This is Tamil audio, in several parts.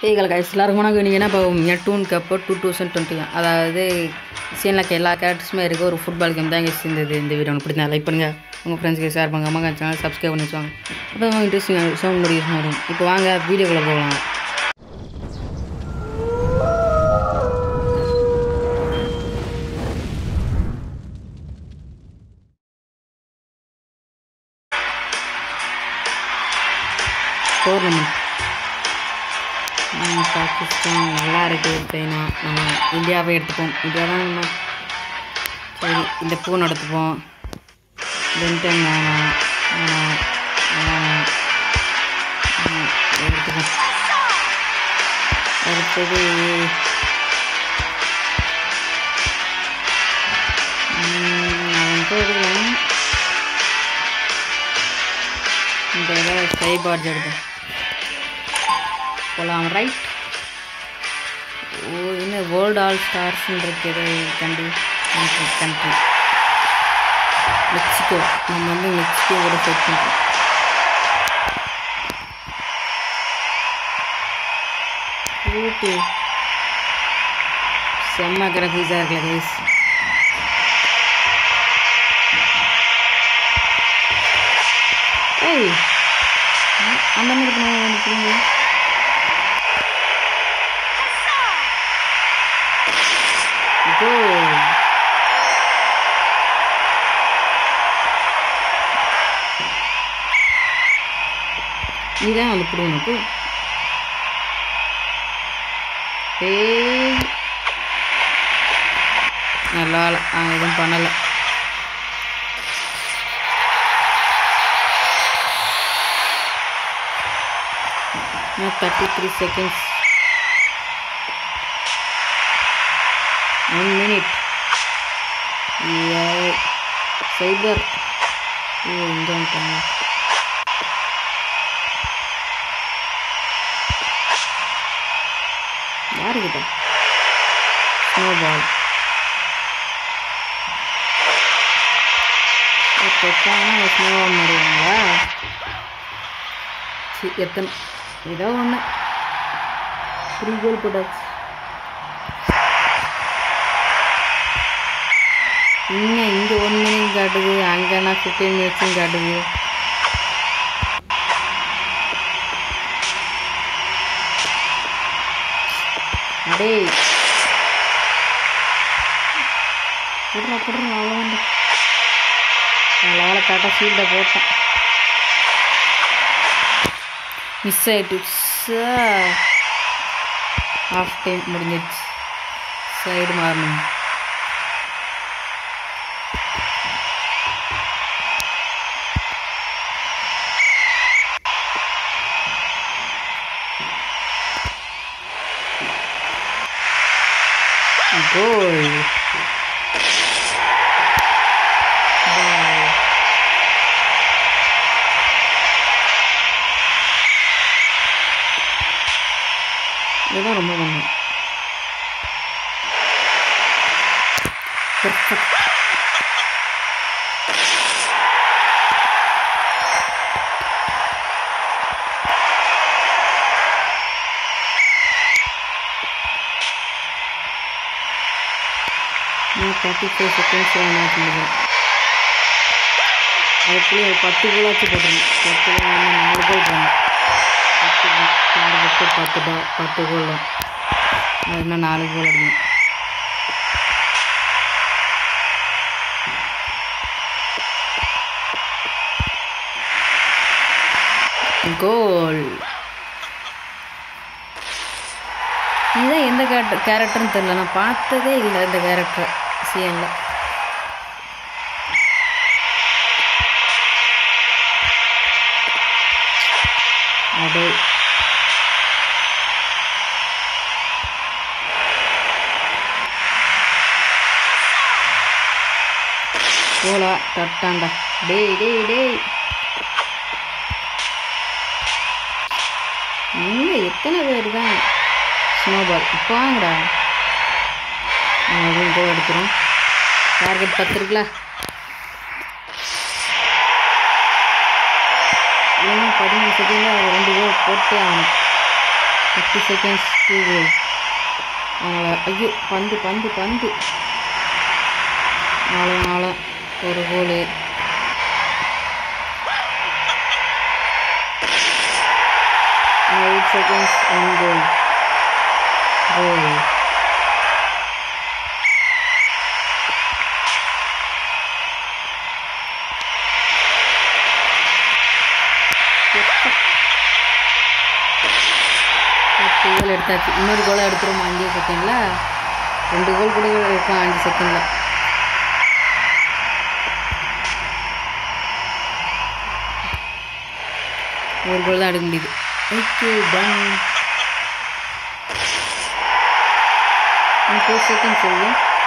ஏகல் கைஸ் எல்லாருக்கும் வணக்கம் நீங்கள் என்ன இப்போ நெட்டூன் கப்பு டூ தௌசண்ட் டுவெண்ட்டி அதாவது சீனில் எல்லா கேரக்டர்ஸுமே இருக்குது ஒரு ஃபுட்பால் கேம் தான் கைஸ் இருந்தது இந்த வீடியோ உங்களுக்கு பிடிச்சா லைக் பண்ணுங்கள் உங்கள் ஃப்ரெண்ட்ஸ்க்கு ஷேர் பண்ணுங்கள் அம்மா சேனல் சப்ஸ்கிரைப் பண்ணி வச்சுவாங்க அப்போ இன்ட்ரெஸ்டிங் சவுண்ட் நோட்டிஃபிகேஷன் வரும் இப்போ வாங்க வீடியோக்குள்ளே போகலாம் டோர்னமெண்ட் பாகிஸ்தான் நல்லா இருக்குது சைனா நம்ம இந்தியாவை எடுத்துப்போம் இந்தியா தான் நம்ம சரி இந்த பூன் எடுத்துப்போம் பென்டன் வேணாம் வேணாம் வேணாம் ம், எடுத்துப்போம் அடுத்தது ம், அவன் போய் எடுக்கலாம் இந்த இதில் ஸ்கை பார்ஜ் எடுப்போம் போகலாம் ரைட் ஓ என்ன வேர்ல்டு ஆல் ஸ்டார்ஸ்ன்னு இருக்குது கண்ட்ரி கண்ட்ரி கண்ட்ரி மெக்சிகோ நம்ம வந்து மெக்சிகோவோட செட் பண்ணுறோம் ஓகே செம்ம கிராஃபிக்ஸாக இருக்குல்ல கைஸ் ஏய் அந்த மாதிரி பண்ண நினைக்கிறீங்க Good. நீதான் வந்து பிடி உனக்கு ஏய் நல்லா வேலை நான் எதுவும் பண்ணலை thirty three seconds one minute சைபர் ஓ இங்கே வந்துட்டாங்க யாருக்கிட்ட ஸ்னோ பால் தொட்டாங்கன்னா ஸ்னோவாக மாறிடுவாங்களா சரி எத்தனை ஏதோ ஒன்று த்ரீ கோல் போட்டாச்சு இன்னும் இங்கே ஒன் மினிட் காட்டுது அங்கேனா ஃபிஃப்டீன் மினிட்ஸும் காட்டுது அடே போடுறா போடுறா அவ்வளோதான் நல்ல வேலை கரெக்டாக சீட்டை போட்டேன் மிஸ் ஆயிட்டு ஹாஃப் டைம் முடிஞ்சிடுச்சு சைடு மாறணும் Goal. Wow. இதுதான் ரொம்ப பண்ணும் Perfect. நான் தேர்ட்டி ஃபைவ் செகண்ட்ஸ் மேட்ச் முடியும் அதுக்குள்ளே ஒரு பத்து கோலாச்சும் போட்டுருங்க பத்து கோல் இன்னும் நாலு கோல் போடணும் பத்து டார்கெட்டு பத்து டா பத்து கோல் தான் அது இன்னும் நாலு கோல் அடிக்கணும் கோல் இதுதான் எந்த கேரக்டர் கேரக்டர்னு தெரியல நான் பார்த்ததே இல்லை இந்த கேரக்டர் சிஎனில் அடே போலா தட்டாண்டா டேய் டேய் டேய் இங்கே எத்தனை பேர் தான் ஸ்னோபால் இப்போ வாங்கடா அதுவும் கோல் எடுத்துரும் டார்கெட் பத்து இருக்குல்ல இன்னும் பதினஞ்சு செகண்டில் அது ரெண்டு கோல் போட்டே ஆகணும் தேர்ட்டி செகண்ட்ஸ் டூ கோல் அவங்கள ஐயோ பந்து பந்து பந்து நாலு நாலு ஒரு goal eight seconds one goal goal பத்து கோல் எடுத்தாச்சு இன்னொரு கோலை எடுத்துருவோம் அஞ்சு செகண்டில் ரெண்டு கோல் கூட இருக்கும் அஞ்சு செகண்டில் ஒரு கோல் தான் எடுக்க முடியுது ஓகே டன் ஃபோர் செகண்ட் சொல்லு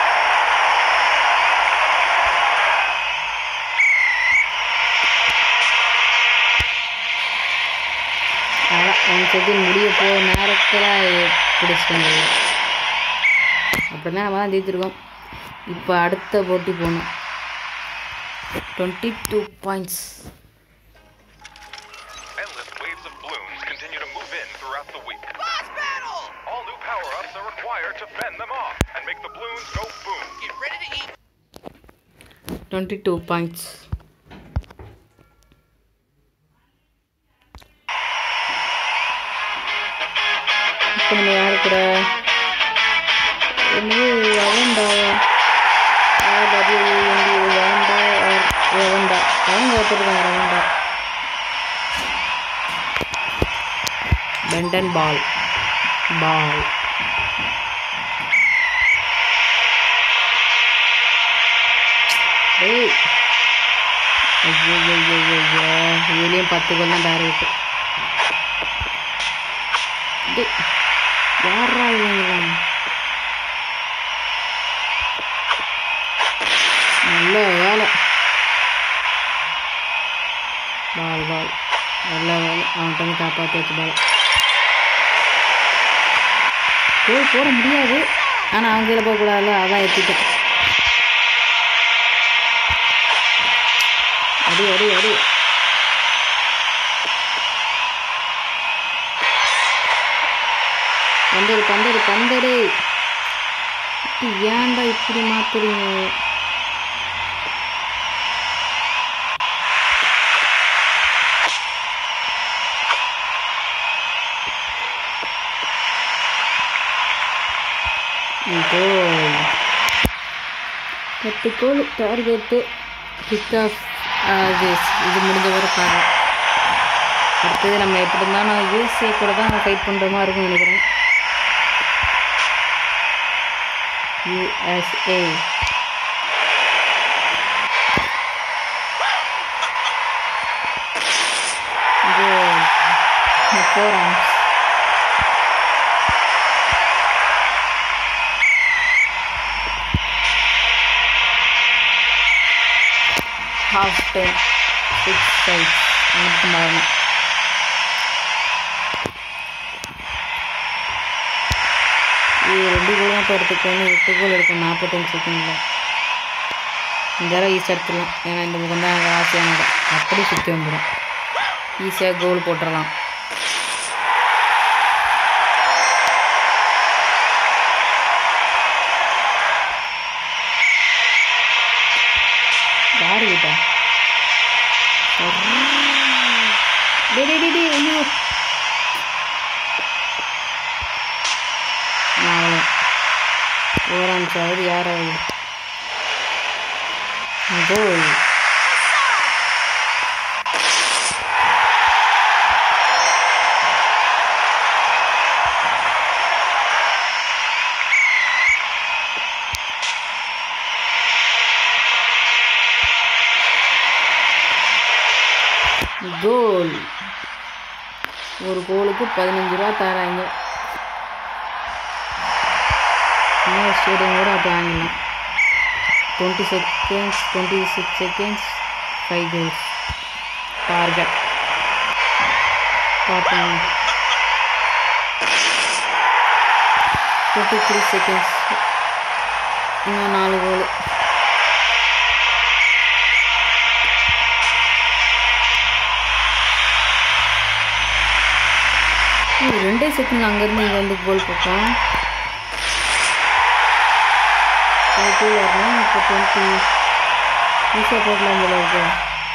அதான் ஒன் செகண்ட் முடிய போக நேரத்தில் பிடிச்சிட்டாங்க அப்படின்னா நம்ம தான் ஜெயிச்சிருக்கோம் இப்போ அடுத்த போட்டி போகணும் twenty two points Endless waves of balloons continue to move in throughout the week. All new power-ups are required to fend them off and make the balloons go boom. Get ready to eat. Twenty two points இப்போ நம்ம யாரு கூட என்னது லெவன்டா டபிள்யூ லெவன்டா லெவன்டா அவங்க ஒருத்தருக்காங்க லெவன்டா பெண்டன் பால் பால் ஏய் ஐயோ ஐயோ ஐயோ ஐயோ இதுலேயும் பத்து கோல் தான் டார்கெட்டு டேய் யாரா இவங்களாம் நல்ல வேலை பால் பால் நல்ல வேலை அவன்கிட்ட வந்து காப்பாற்றி வச்சு பால் கோல் போட முடியாது ஆனால் அவங்க கீழே போகக்கூடாதுல்ல அதான் எத்திட்டேன் அடி அடி அடி பந்தரு பந்தரு பந்தரு இது ஏன்டா இப்படி மாத்துறீங்க கோல் பத்து கோல் டார்கெட்டு கிக் ஆஃப் இது இது முடிஞ்ச வரை பாருங்க அடுத்தது நம்ம எப்படி இருந்தாலும் யூஎஸ்ஏ கூட தான் ஃபைட் பண்ணுற மாதிரி இருக்கும்னு நினைக்கிறேன் யூஎஸ்ஏ இது போகிறோம் half time six sides അങ്ങനത്തെ മാറണം ഈ രണ്ട് ഗോളും അപ്പോൾ എടുத்துக்கோன்னு எட்டு கோல் இருக்கும் நாற்பத்தஞ்சு செகண்டில் இந்த தடவை ஈஸியாக எடுத்துடலாம் ஏன்னா இந்த முகம் தான் ஆசையான இடம் அப்படி சுற்றி வந்துடும் ஈஸியாக கோல் போட்டுடலாம் யாரு கிட்ட டேய் டேய் டேய், டேய் ஐயோ நான் ஓரான் சாவது யாராவது கோல் கோல் ஒரு கோலுக்கு பதினஞ்சு ரூபா தராங்க இன்னொரு ஸ்டேடியம் கூட அப்போ வாங்கிடலாம் twenty seconds twenty six seconds five goals target பார்ப்போம் டுவெண்ட்டி த்ரீ செகண்ட்ஸ் இன்னும் நாலு கோல் இது ரெண்டே செகண்ட் அங்கேருந்து இங்கே வந்து கோல் போட்டோம் டூ வரணும் இப்போ டுவெண்ட்டி ஈஸியாக போடலாம் போல இருக்கு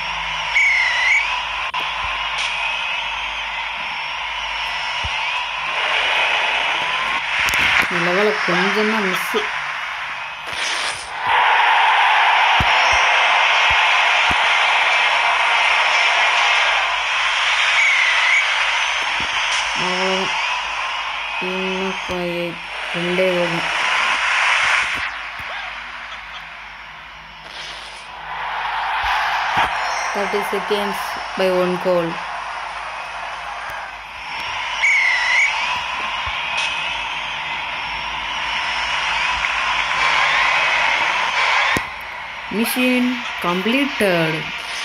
லெவலில் கொஞ்சம் தான் மிஸ்ஸு அவ்வளோதான் இன்னும் கொ- ரெண்டே ஓடும் thirty seconds by one goal mission completed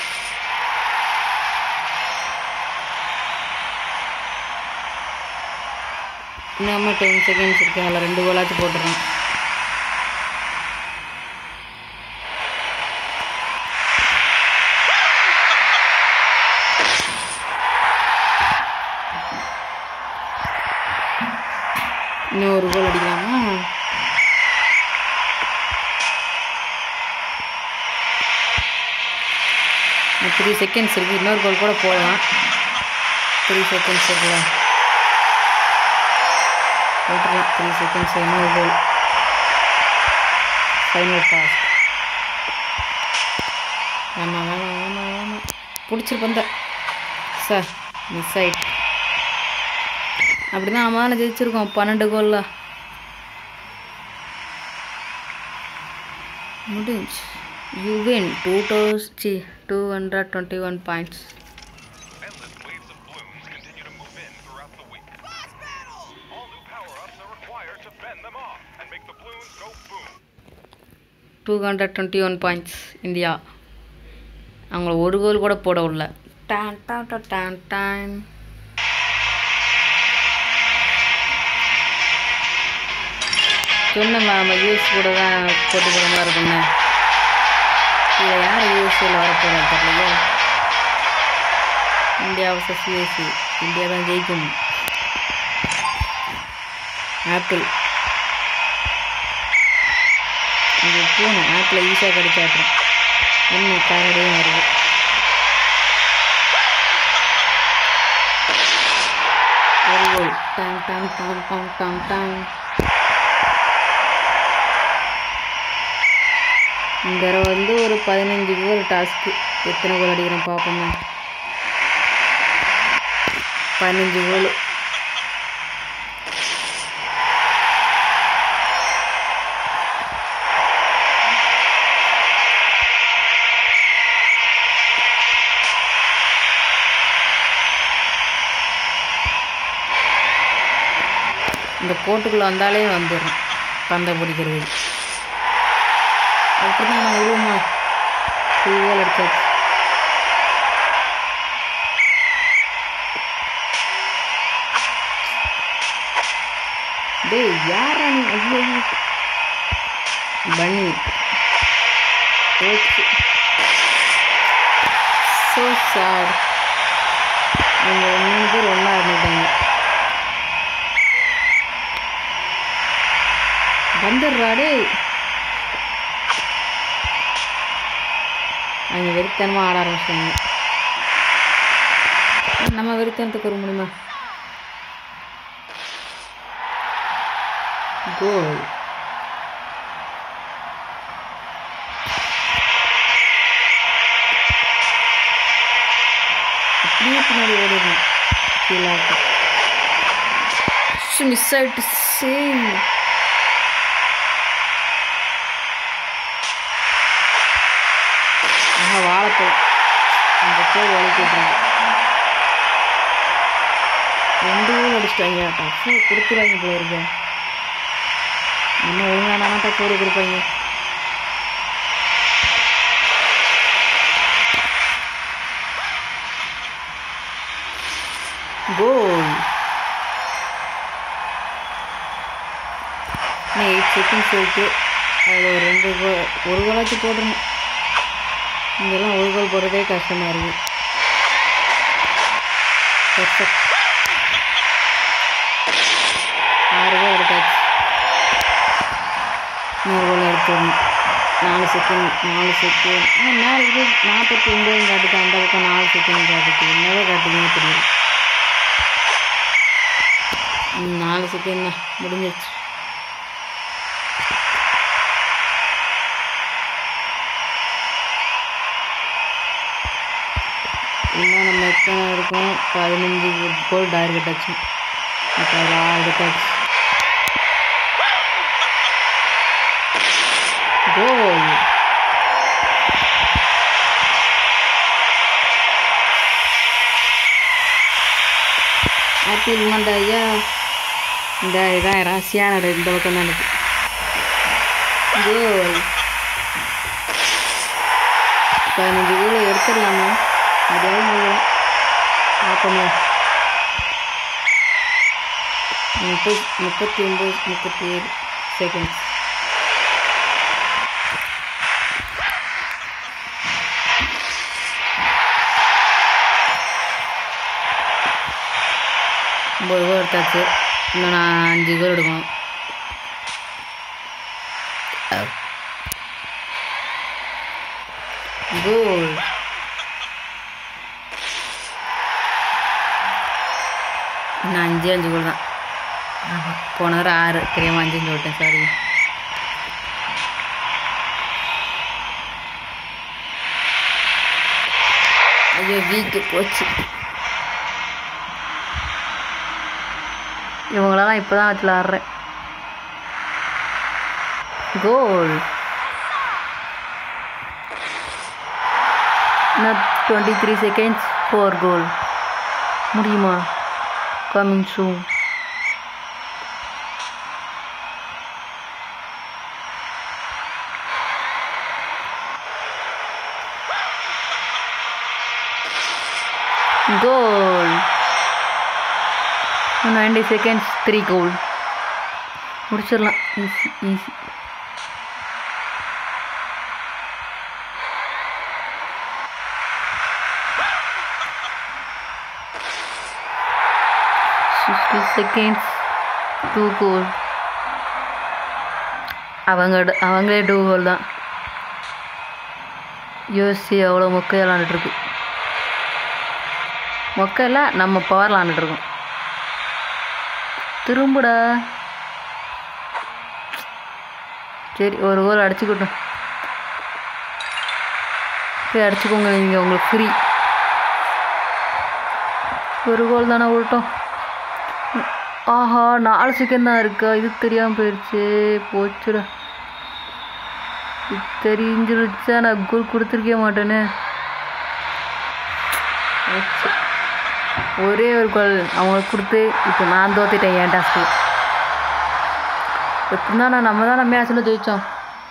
நம்ம டென் செகண்ட்ஸ் இருக்கு அதில் ரெண்டு கோலாச்சும் போட்டுறோம் இன்னும் ஒரு கோல் அடிக்கலாமா த்ரீ செகண்ட்ஸ் இருக்குது இன்னொரு கோல் கூட போடலாம் த்ரீ செகண்ட்ஸ் இருக்குல்ல போட்டுடலாம் த்ரீ செகண்ட்ஸ் இன்னொரு கோல் ஃபைனல் பாஸ் வேணாம் வேணாம் வேணாம் வேணாம் பிடிச்சிருப்பந்த சார் மிஸ் ஆயிட்டு அப்படி தான் நம்ம தானே ஜெயிச்சிருக்கோம் பன்னெண்டு கோலில் முடிஞ்சு you win two thousand two hundred twenty one points Endless waves of balloons continue to move in throughout the week. All new power-ups are required to fend them off and make the balloons go boom. Two hundred twenty one points India அவங்கள ஒரு கோல் கூட போட விடல டான் டான் டான் டான் டான் சொன்னேன் நம்ம யூஎஸ் கூட தான் போட்டி போட மாதிரி இருக்குண்ணே இதில் யார் யூஎஸ்ஏல வரப்போகிறேன் தெரியலையே இந்தியா வர்சஸ் யூஎஸ்ஏ இந்தியா தான் ஜெயிக்கும் ஆப்பிள் இது பூனை ஆப்பில் ஈஸியாக கிடைச்சாட்டும் என்ன கரடியும் வருது ஒரு கோல் டாங் டாங் டாங் டாங் டாங் டாங் இந்த தடவை வந்து ஒரு பதினஞ்சு கோல் டாஸ்க்கு எத்தனை கோல் அடிக்கிறேன் பார்ப்போமே பதினஞ்சு கோல் இந்த கோட்டுக்குள்ளே வந்தாலே வந்துடும் பந்தை பிடிக்கிறது அப்படி தான் நான் விழுமா கோல் அடிச்சாச்சு டேய் யாரா நீ ஐயோ பன்னி போச்சு ஸோ சார் அவங்க மூணு பேர் ஒன்றா இருந்துட்டாங்க வந்துடுறா டேய் அவங்க வெறித்தனமாக ஆட ஆரம்பிச்சிட்டாங்க நம்ம வெறித்தனத்துக்கு வர முடியுமா கோல் அப்படியே பின்னாடி ஓடிடணும் ஃபீல் ஆகிட்டு மிஸ் ஆகிட்டு சேம் ஆஹா வாழைப்பழம் அந்த பேர் வலிக்கிட்டு ரெண்டு ஊர் அடிச்சிட்டாங்க டஃப்பாக கொடுத்துருவாங்க போல இருக்க இன்னும் ஒழுங்கானாட்டா போடு கொடுப்பாங்க கோல் இன்னும் எயிட் செகண்ட்ஸ் இருக்கு அதில் ஒரு ரெண்டு கோல் ஒரு கோலாச்சும் போடணும் இங்கெல்லாம் ஒரு கோல் போடுறதே கஷ்டமாக இருக்குது பெர்ஃபெக்ட் இன்னொரு கோல் எடுத்துடணும் நாலு செகண்ட் நாலு செகண்ட் ஆ மேலே இது நாற்பத்தி ஒம்பது காட்டுக்கு அந்த பக்கம் நாலு செகண்ட் காட்டுக்கு என்னவோ காட்டுதுன்னு தெரியல ம், நாலு செகண்ட் தான் முடிஞ்சிருச்சு இன்னும் நம்ம எத்தனை இருக்கும் பதினஞ்சு கோல் டார்கெட் ஆச்சு இப்போ எடுத்தாச்சு கோல் ஆப்பிள் மண்ட ஐயா இந்த இதான் ராசியான இடம் இந்த பக்கம் தான் இருக்கு கோல் பதினஞ்சு கோல் எடுத்துடலாமா முடியாது முடியும் பார்ப்போமே முப்பது முப்பத்தி ஒம்பது முப்பத்தி ஏழு செகண்ட்ஸ் ஒம்பது கோல் எடுத்தாச்சு இன்னும் நான் அஞ்சு கோல் எடுக்கணும் கோல் இன்னும் அஞ்சு அஞ்சு கோல் தான் ஆஹா, போன தடவை ஆறு தெரியாமல் அஞ்சுன்னு சொல்லிட்டேன் சாரி ஐயோ வீக்கு போச்சு இவங்களெல்லாம் இப்போ தான் வச்சு விளாட்றேன் கோல் இன்னும் twenty three seconds four goal முடியுமா coming soon goal ninety seconds three goal முடிச்சிடலாம் easy easy sixty seconds two goal அவங்க அவங்களே டூ கோல் தான் யோசி அவ்வளோ மொக்கை விளாண்டுட்ருக்கு மொக்கையில் நம்ம பவர் விளாண்டுட்ருக்கோம் திரும்புடா சரி ஒரு கோல் அடிச்சுக்கிட்டோம் போய் அடிச்சுக்கோங்க நீங்கள் உங்களுக்கு ஃப்ரீ ஒரு கோல் தானே விட்டோம் ஆஹா நாலு செகண்ட் தான் இருக்கா இது தெரியாமல் போயிடுச்சு போச்சுடா இது தெரிஞ்சிருச்சா நான் கோல் கொடுத்துருக்கே மாட்டேனே போச்சு. ஒரே ஒரு கோல் அவங்களுக்கு கொடுத்து இப்போ நான் தோத்துட்டேன் என் டாஸ்க்கு எப்படின்னா நான் நம்ம தான் மேட்ச்சில் ஜெயித்தோம்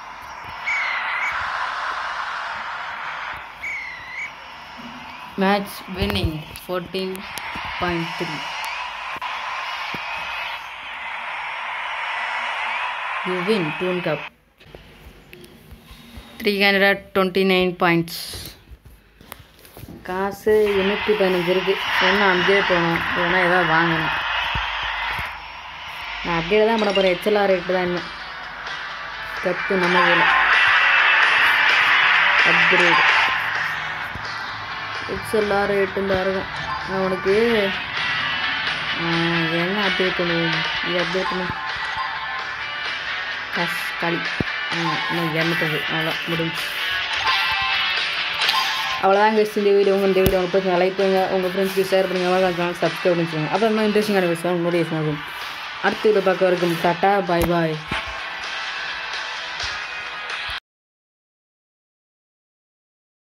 match winning fourteen point three you win டூன் cup three hundred twenty nine points காசு எண்ணூற்றி பதினஞ்சு இருக்குது இன்னும் அப்டேட் போகணும் இல்லைன்னா ஏதாவது வாங்கணும் நான் அப்டேட் தான் பண்ண போகிறேன் ஹெச்எல்ஆர் ரேட்டு தான் இன்னும் கப்பு நம்ம கையில் அப்கிரேட் ஹெச்எல்ஆர் ரேட்டு இந்த இருக்கும் அவனுக்கு என்ன அப்டேட் பண்ணுவோம் இது அப்டேட் பண்ணு காசு களி இன்னும் இரநூத்தம்பது அவ்வளோ முடிஞ்சு அவ்வளோதான் கழிச்சு இந்த வீடியோ உங்கள் இந்த வீடியோ உங்களுக்கு பிடிச்சா லைக் பண்ணுங்க உங்கள் ஃப்ரெண்ட்ஸ்க்கு ஷேர் பண்ணுங்க அவ்வளோ சேனல் சப்ஸ்கிரைப் பண்ணி வச்சுக்கோங்க அப்புறம் இன்னும் இன்ட்ரெஸ்டிங்கான விஷயம் நோட்டிஃபிகேஷன் வரும் அடுத்த வீடியோ பார்க்க வரைக்கும் டாட்டா பாய் பாய்